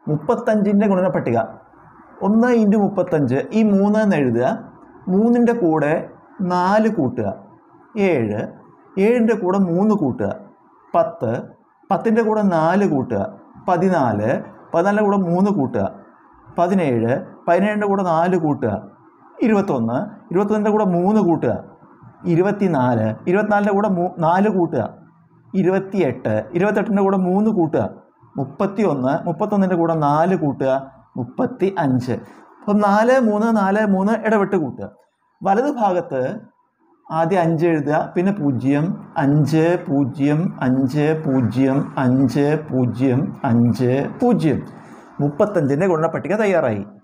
മുപ്പത്തഞ്ചിൻ്റെ ഗുണനപ്പട്ടിക ഒന്ന് ഇൻറ്റു മുപ്പത്തഞ്ച് ഈ മൂന്ന് എന്ന് എഴുതുക മൂന്നിൻ്റെ കൂടെ നാല് കൂട്ടുക ഏഴ് ഏഴിൻ്റെ കൂടെ മൂന്ന് കൂട്ടുക പത്ത് പത്തിൻ്റെ കൂടെ നാല് കൂട്ടുക പതിനാല് പതിനാലിൻ്റെ കൂടെ മൂന്ന് കൂട്ടുക പതിനേഴ് പതിനേഴിൻ്റെ കൂടെ നാല് കൂട്ടുക ഇരുപത്തൊന്ന് ഇരുപത്തൊന്നിൻ്റെ കൂടെ മൂന്ന് കൂട്ടുക ഇരുപത്തിനാല് ഇരുപത്തിനാലിൻ്റെ കൂടെ മൂ നാല് കൂട്ടുക ഇരുപത്തിയെട്ട് ഇരുപത്തെട്ടിൻ്റെ കൂടെ മൂന്ന് കൂട്ടുക മുപ്പത്തി ഒന്ന് മുപ്പത്തൊന്നിൻ്റെ കൂടെ നാല് കൂട്ടുക മുപ്പത്തി അഞ്ച് അപ്പം നാല് മൂന്ന് നാല് മൂന്ന് ഇടവിട്ട് കൂട്ടുക വലത് ഭാഗത്ത് ആദ്യം അഞ്ച് എഴുതുക പിന്നെ പൂജ്യം അഞ്ച് പൂജ്യം അഞ്ച് പൂജ്യം അഞ്ച് പൂജ്യം അഞ്ച് പൂജ്യം മുപ്പത്തഞ്ചിൻ്റെ ഗുണപട്ടിക തയ്യാറായി